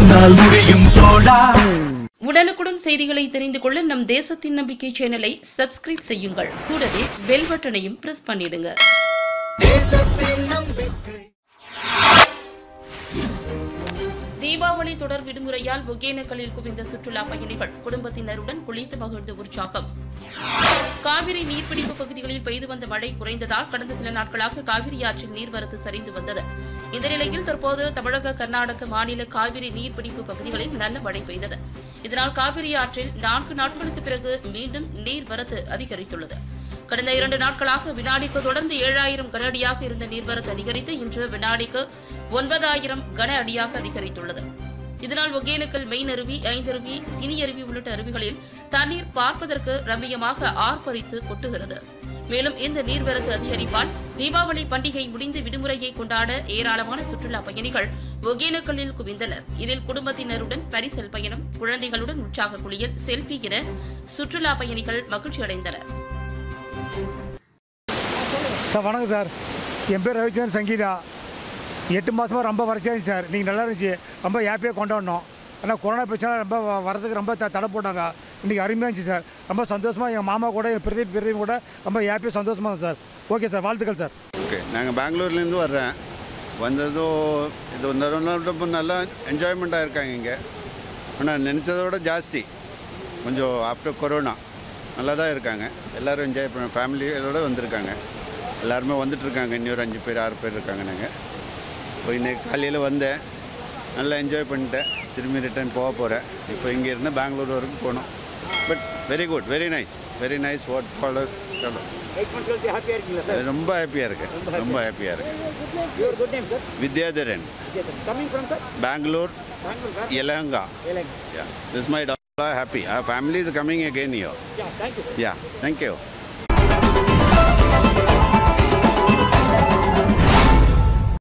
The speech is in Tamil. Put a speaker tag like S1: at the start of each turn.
S1: உன்னால் முடியும் தோழா
S2: உடனுக்குடன் செய்திகளை தெரிந்து கொள்ள நம் தேசத்தின் நம்பிக்கை சேனலை சப்ஸ்கிரைப் செய்யுங்கள் கூடவே பெல் பட்டனையும் பிரஸ் பண்ணிடுங்க தீபாவளி தொடர் விடுமுறையால் ஒகேனக்கலில் குவிந்த சுற்றுலா பயணிகள் குடும்பத்தினருடன் குளித்து மகிழ்ந்து உற்சாகம் காவிரி நீர்பிடிப்பு பகுதிகளில் பெய்து வந்த மழை குறைந்ததால் கடந்த சில நாட்களாக காவிரி ஆற்றில் நீர்வரத்து சரிந்து வந்தது இந்த நிலையில் தற்போது தமிழக கர்நாடக மாநில காவிரி நீர்பிடிப்பு பகுதிகளில் நல்ல மழை பெய்தது இதனால் காவிரி ஆற்றில் நான்கு நாட்களுக்கு பிறகு மீண்டும் நீர்வரத்து அதிகரித்துள்ளது கடந்த இரண்டு நாட்களாக வினாடிக்கு தொடர்ந்து ஏழாயிரம் கன அடியாக இருந்த நீர்வரத்து அதிகரித்து இன்று வினாடிக்கு ஒன்பதாயிரம் கன அடியாக அதிகரித்துள்ளது இதனால் ஒகேனக்கல் மெயின் அருவி ஐந்தருவி சினி அருவி உள்ளிட்ட அருவிகளில் தண்ணீர் பார்ப்பதற்கு ரம்மியமாக ஆர்ப்பரித்து கொட்டுகிறது மேலும் இந்த நீர்வரத்து அதிகரிப்பால் தீபாவளி பண்டிகை முடிந்து விடுமுறையை கொண்டாட ஏராளமான சுற்றுலா பயணிகள் ஒகேனக்கல்லில் குவிந்தனர் இதில் குடும்பத்தினருடன் பரிசல் பயணம் குழந்தைகளுடன் உற்சாக குளியல் செல்ஃபி என சுற்றுலா பயணிகள் மகிழ்ச்சியடைந்தனர்
S3: சார் வணக்கம் சார் என் பேர் ரவிச்சந்திரன் சங்கீதா எட்டு மாதமாக ரொம்ப வறட்சியாக இருந்துச்சு சார் நீங்கள் நல்லா இருந்துச்சு ரொம்ப ஹாப்பியாக கொண்டாடினோம் ஆனால் கொரோனா பிரச்சனை ரொம்ப வ- வரதுக்கு ரொம்ப த தடை போட்டாங்க இன்றைக்கி அருமையாக இருந்துச்சு சார் ரொம்ப சந்தோஷமாக எங்கள் மாமா கூட என் பிரதீப் பிரதீப் கூட ரொம்ப ஹாப்பியாக சந்தோஷமாக இருந்தது சார் ஓகே சார் வாழ்த்துக்கள் சார்
S4: ஓகே நாங்கள் பெங்களூர்லேருந்து வர்றேன் வந்ததும் இது ஒரு நாள் ரொம்ப நல்லா என்ஜாய்மெண்ட்டாக இருக்காங்க இங்கே ஆனால் நினச்சதை விட ஜாஸ்தி கொஞ்சம் ஆஃப்டர் கொரோனா நல்லா தான் இருக்காங்க எல்லோரும் என்ஜாய் பண்ண ஃபேமிலியோட வந்திருக்காங்க எல்லாருமே வந்துட்டுருக்காங்க இன்னொரு அஞ்சு பேர் ஆறு பேர் இருக்காங்க நாங்கள் இப்போ இன்னைக்கு காலையில் வந்தேன் நல்லா என்ஜாய் பண்ணிட்டேன் திரும்பி ரிட்டர்ன் போக போகிறேன் இப்போ இங்கே இருந்து பெங்களூர் வரைக்கும் போகணும் but very good very nice very nice what follow ரொம்ப ஹாப்பியாக இருக்கேன் ரொம்ப ஹாப்பியாக இருக்கேன் Vidyadharan Bangalore Yelanga. Yeah. This is my daughter. Happy. Our family is coming again here. Yeah, thank you. Yeah, thank you.